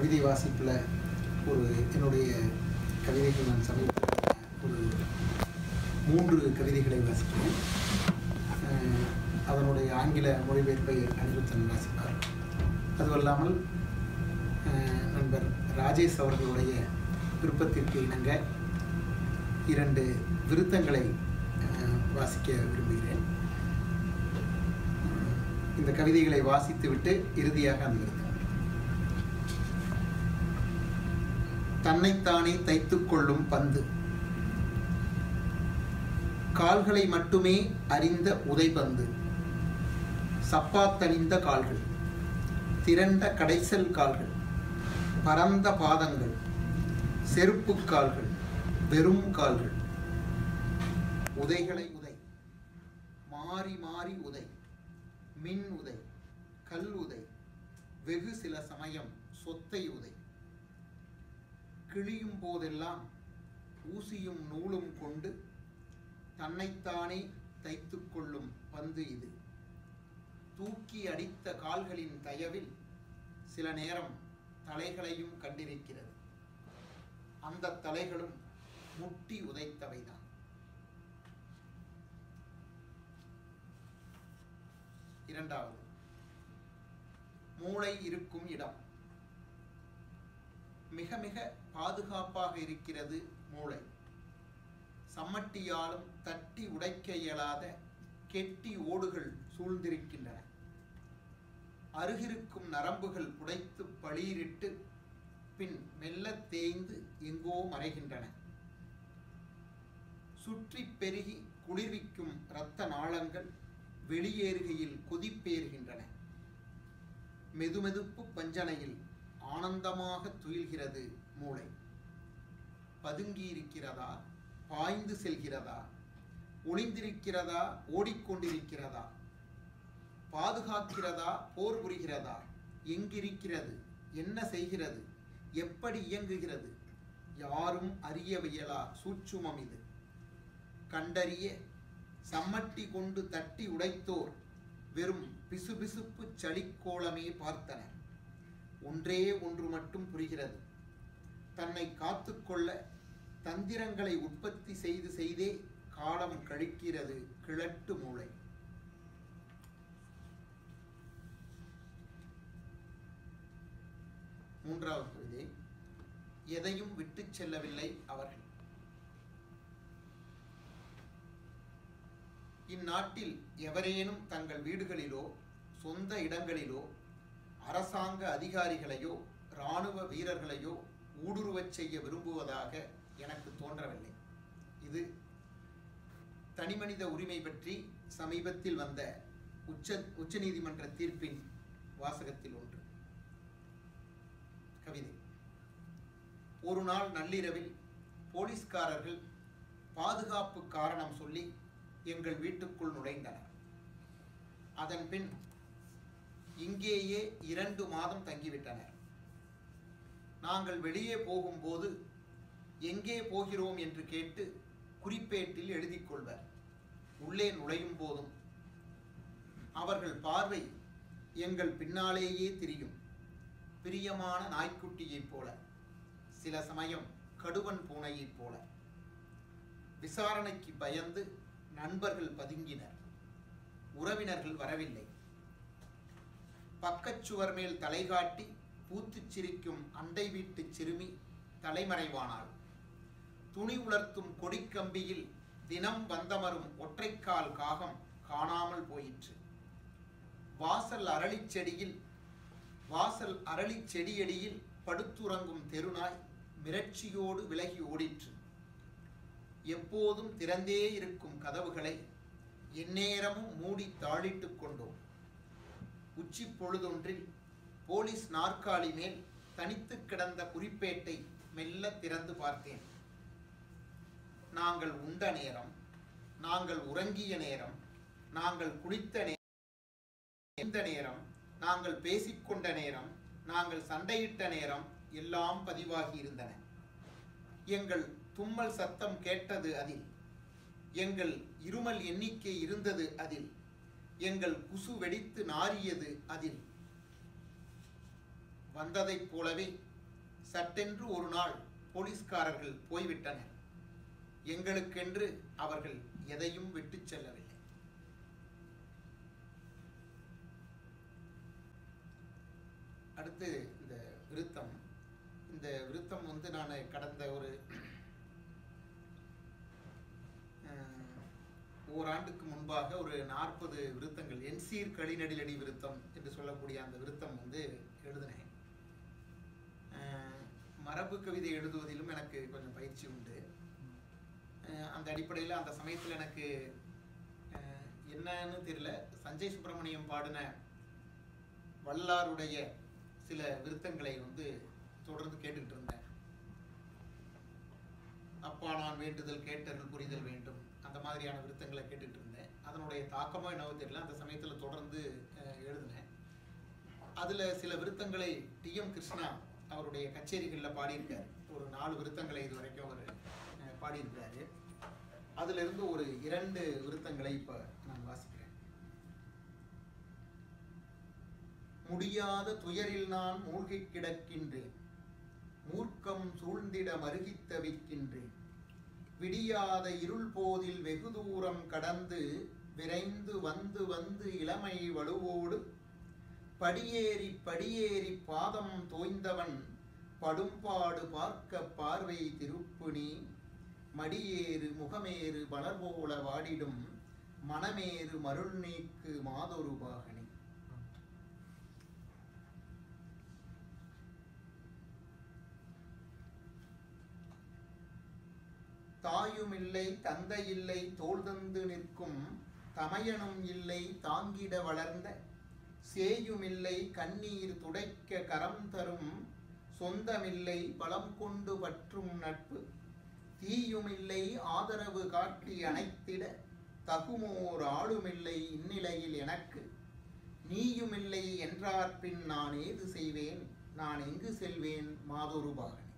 கவிதை வாசிப்பில் ஒரு என்னுடைய கவிதைகள் நான் சமீபத்தில் ஒரு மூன்று கவிதைகளை வாசிக்கிறேன் அஹ், அதனுடைய ஆங்கில மொழிபெயர்ப்பை அனிருத்தன் வாசிப்பார் அதுவல்லாமல் அஹ், நண்பர் ராஜேஷ் அவர்களுடைய விருப்பத்திற்கு இணங்க இரண்டு விருத்தங்களை அஹ், வாசிக்க விரும்புகிறேன் அஹ், இந்த கவிதைகளை வாசித்துவிட்டு இறுதியாக அந்த விருத்தம் தன்னைத்தானே தைத்துக் கொள்ளும் பந்து கால்களை மட்டுமே அறிந்த உதைபந்து சப்பாத்தணிந்த கால்கள் திரண்ட கடைசல் கால்கள் பரந்த பாதங்கள் செருப்பு கால்கள் வெறும் கால்கள் உதைகளை உதை மாறி மாறி உதை மின் உதை கல் உதை வெகு சில சமயம் சொத்தை உதை கிழியும் போதெல்லாம் ஊசியும் நூலும் கொண்டு தன்னைத்தானே தைத்துக் கொள்ளும் பந்து இது தூக்கி அடித்த கால்களின் தயவில் சில நேரம் தலைகளையும் கண்டிருக்கிறது அந்த தலைகளும் முட்டி உதைத்தவைதான் இரண்டாவது மூளை இருக்கும் இடம் மிக மிக பாதுகாப்பாக இருக்கிறது மூளை சம்மட்டியாலும் தட்டி உடைக்க இயலாத கெட்டி ஓடுகள் சூழ்ந்திருக்கின்றன அருகிருக்கும் நரம்புகள் புடைத்து பளீரிட்டு பின் மெல்ல தேய்ந்து எங்கோ மறைகின்றன சுற்றி பெருகி குளிர்விக்கும் இரத்த நாளங்கள் வெளியேறுகையில் கொதிப்பேறுகின்றன மெதுமெதுப்பு பஞ்சனையில் ஆனந்தமாக துயில்கிறது மூளை பதுங்கி இருக்கிறதா பாய்ந்து செல்கிறதா ஒளிந்திருக்கிறதா ஓடிக்கொண்டிருக்கிறதா பாதுகாக்கிறதா போர் புரிகிறதா எங்கிருக்கிறது என்ன செய்கிறது எப்படி இயங்குகிறது யாரும் அறியவியலா சூட்சுமம் இது கண்டறிய சம்மட்டி கொண்டு தட்டி உடைத்தோர் வெறும் பிசுபிசுப்பு சளிக்கோளமே பார்த்தனர் ஒன்றே ஒன்று மட்டும் புரிகிறது தன்னை காத்துக்கொள்ள தந்திரங்களை உற்பத்தி செய்து செய்தே காலம் கழிக்கிறது கிழட்டு மூளை மூன்றாவது கவிதை எதையும் விட்டுச் செல்லவில்லை அவர்கள் இந்நாட்டில் எவரேனும் தங்கள் வீடுகளிலோ சொந்த இடங்களிலோ அரசாங்க அதிகாரிகளையோ இராணுவ வீரர்களையோ ஊடுருவச் செய்ய விரும்புவதாக எனக்கு தோன்றவில்லை இது தனிமனித உரிமை பற்றி சமீபத்தில் வந்த உச்ச உச்சநீதிமன்ற தீர்ப்பின் வாசகத்தில் ஒன்று கவிதை ஒரு நாள் நள்ளிரவில் போலீஸ்காரர்கள் பாதுகாப்பு காரணம் சொல்லி எங்கள் வீட்டுக்குள் நுழைந்தனர் அதன் பின் இங்கேயே இரண்டு மாதம் தங்கிவிட்டனர் நாங்கள் வெளியே போகும்போது எங்கே போகிறோம் என்று கேட்டு குறிப்பேட்டில் எழுதிக் கொள்வர் உள்ளே நுழையும் போதும் அவர்கள் பார்வை எங்கள் பின்னாலேயே திரியும் பிரியமான நாய்க்குட்டியைப் போல சில சமயம் கடுவன் பூனையைப் போல விசாரணைக்கு பயந்து நண்பர்கள் பதுங்கினர் உறவினர்கள் வரவில்லை பக்கச்சுவர் மேல் தலை காட்டி பூத்துச் சிரிக்கும் அண்டை வீட்டுச் சிறுமி தலைமறைவானாள் துணி உலர்த்தும் கொடிக்கம்பியில் தினம் வந்தமரும் ஒற்றைக்கால் காகம் காணாமல் போயிற்று வாசல் அரளிச் செடியில் வாசல் அரளிச் செடியடியில் படுத்துறங்கும் தெருநாய் மிரட்சியோடு விலகி ஓடிற்று எப்போதும் திறந்தே இருக்கும் கதவுகளை எந்நேரமும் மூடி தாளிட்டுக் கொண்டோம் உச்சி பொழுதொன்றில் போலீஸ் நாற்காலி மேல் தனித்து கிடந்த குறிப்பேட்டை மெல்ல திறந்து பார்த்தேன் நாங்கள் உண்ட நேரம் நாங்கள் உறங்கிய நேரம் நாங்கள் குளித்த நேரம் இந்த நேரம் நாங்கள் பேசிக்கொண்ட நேரம் நாங்கள் சண்டையிட்ட நேரம் எல்லாம் பதிவாகி இருந்தன எங்கள் தும்மல் சத்தம் கேட்டது அதில் எங்கள் இருமல் எண்ணிக்கை இருந்தது அதில் எங்கள் குசு வெடித்து நாறியது அதில் வந்ததைப் போலவே சட்டென்று ஒரு நாள் போலீஸ்காரர்கள் போய்விட்டனர் எங்களுக்கென்று அவர்கள் எதையும் விட்டுச் செல்லவில்லை அடுத்து இந்த விருத்தம் இந்த விருத்தம் வந்து நான் கடந்த ஒரு அஹ், ஓராண்டுக்கு முன்பாக ஒரு நாற்பது விருத்தங்கள் என்சீர் களிநடிலடி விருத்தம் என்று சொல்லக்கூடிய அந்த விருத்தம் வந்து எழுதினேன் அஹ், மரபு கவிதை எழுதுவதிலும் எனக்கு கொஞ்சம் பயிற்சி உண்டு அஹ், அந்த அடிப்படையில் அந்த சமயத்தில் எனக்கு அஹ், என்னன்னு தெரியல சஞ்சய் சுப்பிரமணியம் பாடின வல்லாருடைய சில விருத்தங்களை வந்து தொடர்ந்து கேட்டுக்கிட்டு இருந்தேன் அப்பா நான் வேண்டுதல் கேட்டருள் புரிதல் வேண்டும் அந்த மாதிரியான விருத்தங்களை கேட்டுட்டு இருந்தேன் அதனுடைய தாக்கமோ என்னவோ தெரியல அந்த சமயத்தில் தொடர்ந்து அஹ், எழுதினேன் அதில் சில விருத்தங்களை டி எம் கிருஷ்ணா அவருடைய கச்சேரிகளில் பாடியிருக்காரு ஒரு நாலு விருத்தங்களை இது வரைக்கும் அவர் அஹ், பாடியிருக்காரு அதிலிருந்து ஒரு இரண்டு விருத்தங்களை இப்போ நான் வாசிக்கிறேன் முடியாத துயரில் நான் மூழ்கிக் கிடக்கின்றேன் மூர்க்கம் சூழ்ந்திட மருகித் தவிக்கின்றேன் விடியாத இருள் போதில் வெகு தூரம் கடந்து விரைந்து வந்து வந்து இளமை வலுவோடு படியேறி படியேறி பாதம் தோய்ந்தவன் படும்பாடு பார்க்க பார்வை திருப்புனி மடியேறு முகமேறு மலர் போல வாடிடும் மனமேறு மருள் நீக்கு மாதொரு பாகனி தாயுமில்லை தந்தையில்லை தோள் தந்து நிற்கும் தமையனும் இல்லை தாங்கிட வளர்ந்த சேயுமில்லை கண்ணீர் துடைக்க கரம் தரும் சொந்தமில்லை பலம் கொண்டு பற்றும் நட்பு தீயுமில்லை ஆதரவு காட்டி அணைத்திட தகுமோர் ஆளுமில்லை இந்நிலையில் எனக்கு நீயுமில்லை என்றார் பின் நான் ஏது செய்வேன் நான் எங்கு செல்வேன் மாதொரு பாகனி